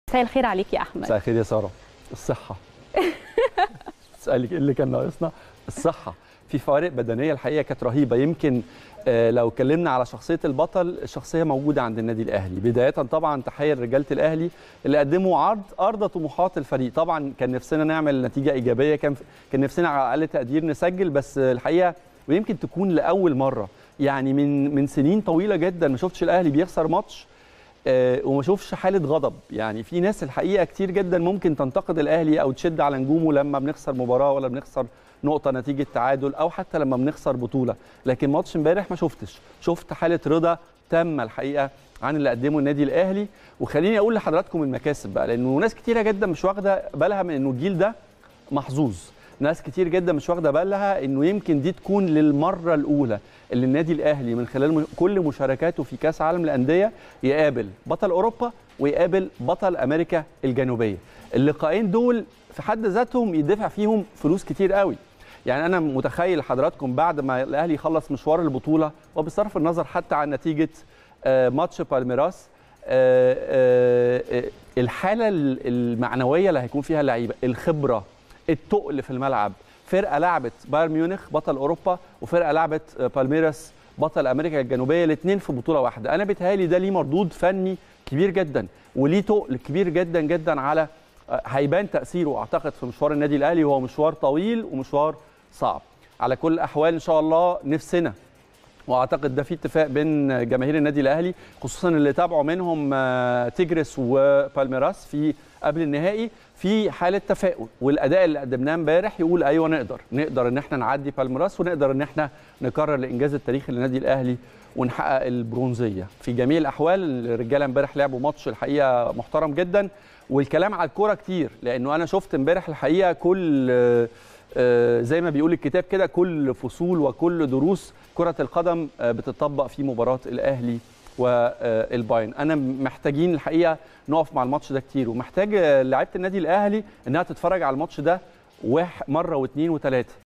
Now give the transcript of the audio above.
مساء الخير عليك يا احمد مساء الخير يا ساره الصحه تسالك ايه اللي كان ناقصنا الصحه في فوارق بدنيه الحقيقه كانت رهيبه يمكن آه، لو اتكلمنا على شخصيه البطل الشخصيه موجوده عند النادي الاهلي بدايه طبعا تحيه لرجاله الاهلي اللي قدموا عرض ارضى طموحات الفريق طبعا كان نفسنا نعمل نتيجه ايجابيه كان كان نفسنا على اقل تقدير نسجل بس الحقيقه ويمكن تكون لاول مره يعني من من سنين طويله جدا ما شفتش الاهلي بيخسر ماتش آه، وما اشوفش حاله غضب يعني في ناس الحقيقه كتير جدا ممكن تنتقد الاهلي او تشد على نجومه لما بنخسر مباراه ولا بنخسر نقطه نتيجه تعادل او حتى لما بنخسر بطوله لكن ماتش امبارح ما شفتش شفت حاله رضا تامه الحقيقه عن اللي قدمه النادي الاهلي وخليني اقول لحضراتكم المكاسب بقى لانه ناس كتيره جدا مش واخده بالها من انه الجيل ده محظوظ ناس كتير جدا مش واخده بالها انه يمكن دي تكون للمره الاولى اللي النادي الاهلي من خلال م- كل مشاركاته في كاس عالم الانديه يقابل بطل اوروبا ويقابل بطل امريكا الجنوبيه اللقاءين دول في حد ذاتهم يدفع فيهم فلوس كتير قوي يعني انا متخيل حضراتكم بعد ما الاهلي يخلص مشوار البطوله وبصرف النظر حتى عن نتيجه آه، ماتش بالميراس آه، آه، آه، الحاله ال- المعنويه اللي هيكون فيها اللعيبه الخبره التقل في الملعب فرقه لعبت بايرن ميونخ بطل اوروبا وفرقه لعبت آه، بالميراس بطل امريكا الجنوبيه الاثنين في بطوله واحده انا بيتهيألي ده ليه مردود فني كبير جدا وليه تقل كبير جدا جدا على آه، هيبان تاثيره اعتقد في مشوار النادي الاهلي وهو مشوار طويل ومشوار صعب على كل الاحوال ان شاء الله نفسنا واعتقد ده في اتفاق بين جماهير النادي الاهلي خصوصا اللي تابعوا منهم آه، تيجرس وبالميراس في قبل النهائي في حاله تفاؤل والاداء اللي قدمناه امبارح يقول ايوه نقدر نقدر ان احنا نعدي بالميراس ونقدر ان احنا نكرر الانجاز التاريخي للنادي الاهلي ونحقق البرونزيه في جميع الاحوال الرجاله امبارح لعبوا ماتش الحقيقه محترم جدا والكلام على الكوره كتير لانه انا شفت امبارح الحقيقه كل آه، آه، زي ما بيقول الكتاب كده كل فصول وكل دروس كرة القدم آه، بتطبق في مباراة الأهلي والباين أنا محتاجين الحقيقة نقف مع الماتش ده كتير ومحتاج آه، لعيبة النادي الأهلي إنها تتفرج على الماتش ده واحد مرة واثنين وثلاثة